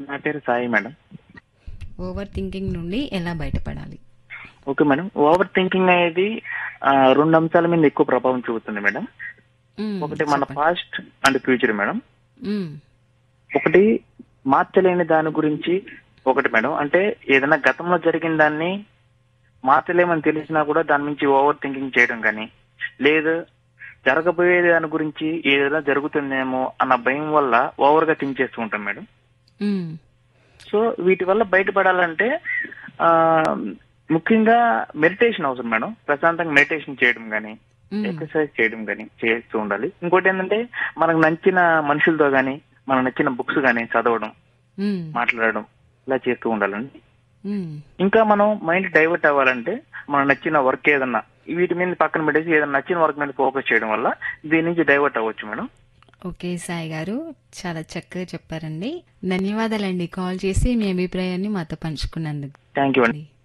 నా పేరు Sai madam over thinking నుండి ఎలా బయటపడాలి ఓకే మేడం ఓవర్ థింకింగ్ అనేది ఆ, రెండు అంశాల మీద ఎక్కువ ప్రభావం చూపుతుంది మేడం మ్మ్, ఒకటి మన చెప్పండి. పాస్ట్ అండ్ ఫ్యూచర్ మేడం మ్మ్, ఒకటి మార్చలేని దాని గురించి ఒకటి మేడం అంటే ఏదైనా గతంలో జరిగిన దాన్ని మార్చలేమని తెలిసినా కూడా దాని నుంచి ఓవర్ థింకింగ్ చేయడం కానీ లేదు జరగబోయే దాని గురించి ఏదైనా జరుగుతుందేమో అన్న భయం వల్ల ఓవర్ గా థింక్ చేస్తూ ఉంటాం మేడం మ్మ్, సో వీటి వల్ల బయటపడాలంటే ఆ ముఖ్యంగా మెడిటేషన్ అవసరం మేడం ప్రశాంతంగా మెడిటేషన్ చేయడం కానీ మ్మ్, ఎక్సర్సైజ్ చేయడం కానీ చేస్తూ ఉండాలి ఇంకోటి ఏంటంటే మనకు నచ్చిన మనుషులతో కానీ మనకు నచ్చిన బుక్స్ కానీ చదవడం మ్మ్, మాట్లాడడం ఇలా చేస్తూ ఉండాలండి మ్మ్. ఇంకా మనం మైండ్ డైవర్ట్ అవ్వాలంటే మనకు నచ్చిన వర్క్ ఏదన్నా వీటి మీద పక్కన పెట్టేసి ఏదైనా నచ్చిన వర్క్ మీద ఫోకస్ చేయడం వల్ల దీని నుంచి డైవర్ట్ అవ్వచ్చు మేడం ఓకే సాయి గారు చాలా చక్కగా చెప్పారండి ధన్యవాదాలండి కాల్ చేసి మీ అభిప్రాయాన్ని మాతో పంచుకున్నందుకు థ్యాంక్ యూ అండి